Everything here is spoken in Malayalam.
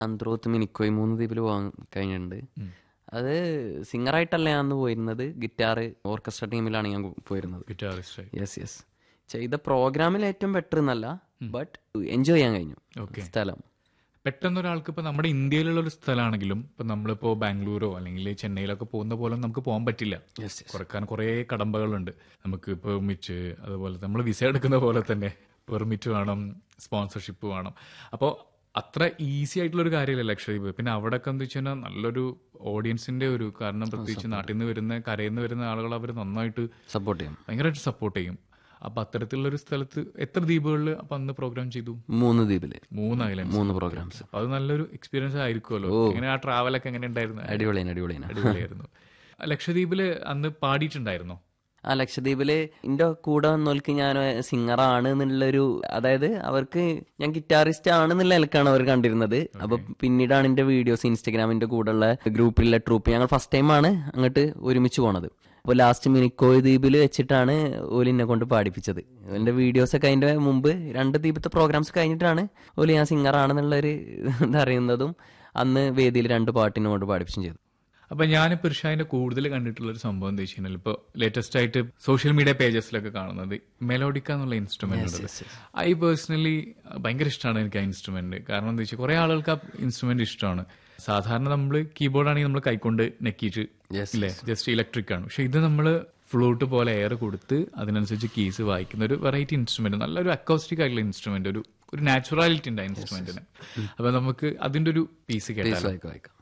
അന്ത്രോത്ത് മിനിക്കോയ് മൂന്ന് ദ്വീപിൽ പോകാൻ കഴിഞ്ഞിട്ടുണ്ട് അത് സിംഗറായിട്ടല്ല ഞാൻ അന്ന് പോയിരുന്നത് ഗിറ്റാർ ഓർക്കസ്ട്ര ടീമിലാണ് ഞാൻ പോയിരുന്നത് ഗിറ്റാറിസ്റ്റ് യെസ് യെസ് ചെയ്ത പ്രോഗ്രാമിൽ ഏറ്റവും ബെറ്റർ എന്നല്ല ബട്ട് എൻജോയ് ചെയ്യാൻ കഴിഞ്ഞു Okay. സ്ഥലം പെട്ടെന്ന് ഒരാൾക്ക് ഇപ്പൊ നമ്മുടെ ഇന്ത്യയിലുള്ള ഒരു സ്ഥലമാണെങ്കിലും ഇപ്പൊ നമ്മളിപ്പോ ബാംഗ്ലൂരോ അല്ലെങ്കിൽ ചെന്നൈയിലൊക്കെ പോകുന്ന പോലെ നമുക്ക് പോകാൻ പറ്റില്ല യെസ് യെസ് കുറക്കാൻ കുറേ കടമ്പകളുണ്ട് നമുക്ക് പെർമിറ്റ് അതുപോലെ നമ്മൾ വിസ എടുക്കുന്ന പോലെ തന്നെ പെർമിറ്റ് വേണം സ്പോൺസർഷിപ്പ് വേണം അപ്പോൾ അത്ര ഈസി ആയിട്ടുള്ള ഒരു കാര്യമല്ല ലക്ഷദ്വീപ് പിന്നെ അവിടെ ഒക്കെ എന്താ വെച്ച് കഴിഞ്ഞാൽ നല്ലൊരു ഓഡിയൻസിന്റെ ഒരു കാരണം പ്രത്യേകിച്ച് നാട്ടിൽ നിന്ന് വരുന്ന കരയിൽ നിന്ന് വരുന്ന ആളുകൾ അവർ നന്നായിട്ട് സപ്പോർട്ട് ചെയ്യാം ഭയങ്കരമായിട്ട് സപ്പോർട്ട് ചെയ്യും അപ്പൊ അത്തരത്തിലുള്ള ഒരു സ്ഥലത്ത് എത്ര ദ്വീപുകളിൽ അപ്പൊ അന്ന് പ്രോഗ്രാം ചെയ്തു മൂന്ന് ദ്വീപില് മൂന്ന് ഐലൻഡ്സ് മൂന്ന് പ്രോഗ്രാംസ് അത് നല്ലൊരു എക്സ്പീരിയൻസ് ആയിരിക്കുമല്ലോ എങ്ങനെ ആ ട്രാവലൊക്കെ എങ്ങനെ ഉണ്ടായിരുന്നു അടിപൊളിയാണ് അടിപൊളിയാണ് അടിപൊളിയായിരുന്നു ലക്ഷദ്വീപില് അന്ന് പാടിയിട്ടുണ്ടായിരുന്നോ ആ ലക്ഷദ്വീപില് എന്റെ കൂടെ വന്നോൽക്ക് ഞാൻ സിംഗറാണ് എന്നുള്ളൊരു അതായത് അവർക്ക് ഞാൻ ഗിറ്റാറിസ്റ്റ് ആണെന്നുള്ള നിലക്കാണ് അവർ കണ്ടിരുന്നത് അപ്പൊ പിന്നീടാണ് എന്റെ വീഡിയോസ് ഇൻസ്റ്റഗ്രാമിന്റെ കൂടെയുള്ള ഗ്രൂപ്പിലുള്ള ട്രൂപ്പ് ഞങ്ങൾ ഫസ്റ്റ് ടൈമാണ് അങ്ങോട്ട് ഒരുമിച്ച് പോണത് അപ്പോൾ ലാസ്റ്റ് മിനിക്കോയ് ദ്വീപിൽ വെച്ചിട്ടാണ് ഓല് എന്നെ കൊണ്ട് പാടിപ്പിച്ചത് എന്റെ വീഡിയോസ് ഒക്കെ അതിന്റെ മുമ്പ് രണ്ട് ദ്വീപത്തെ പ്രോഗ്രാംസ് കഴിഞ്ഞിട്ടാണ് ഓല് ഞാൻ സിംഗറാണെന്നുള്ളൊരു ഇതറിയുന്നതും അന്ന് വേദിയിൽ രണ്ട് പാട്ടിനോട് പാടിപ്പിച്ചും ചെയ്തു അപ്പൊ ഞാനിപ്പോ ഇർഷാദിന്റെ കൂടുതൽ കണ്ടിട്ടുള്ള ഒരു സംഭവം എന്താ വെച്ച് കഴിഞ്ഞാൽ ഇപ്പൊ ലേറ്റസ്റ്റ് ആയിട്ട് സോഷ്യൽ മീഡിയ പേജസിലൊക്കെ കാണുന്നത് മെലോഡിക്ക എന്നുള്ള ഇൻസ്ട്രുമെന്റ് ഉണ്ട് ഐ പേഴ്സണലി ഭയങ്കര ഇഷ്ടമാണ് എനിക്ക് ആ ഇൻസ്ട്രുമെന്റ് കാരണം എന്താ വെച്ചാൽ കുറെ ആളുകൾക്ക് ആ ഇൻസ്ട്രുമെന്റ് ഇഷ്ടമാണ് സാധാരണ നമ്മൾ കീബോർഡ് ആണെങ്കിൽ നമ്മൾ കൈകൊണ്ട് നെക്കിയിട്ട് Yes, ഇല്ലേ ജസ്റ്റ് ഇലക്ട്രിക് ആണ് പക്ഷെ ഇത് നമ്മൾ ഫ്ലൂട്ട് പോലെ എയർ കൊടുത്ത് അതിനനുസരിച്ച് കീസ് വായിക്കുന്ന ഒരു വെറൈറ്റി ഇൻസ്ട്രുമെന്റ് നല്ലൊരു അക്കോസ്റ്റിക് ആയിട്ടുള്ള ഇൻസ്ട്രുമെന്റ് ഒരു ഒരു നാച്ചുറാലിറ്റി ഉണ്ട് ആ ഇൻസ്ട്രുമെന്റിന് അപ്പൊ നമുക്ക് അതിന്റെ ഒരു പീസ് കേട്ടാലോ വായിക്കാം വായിക്കാം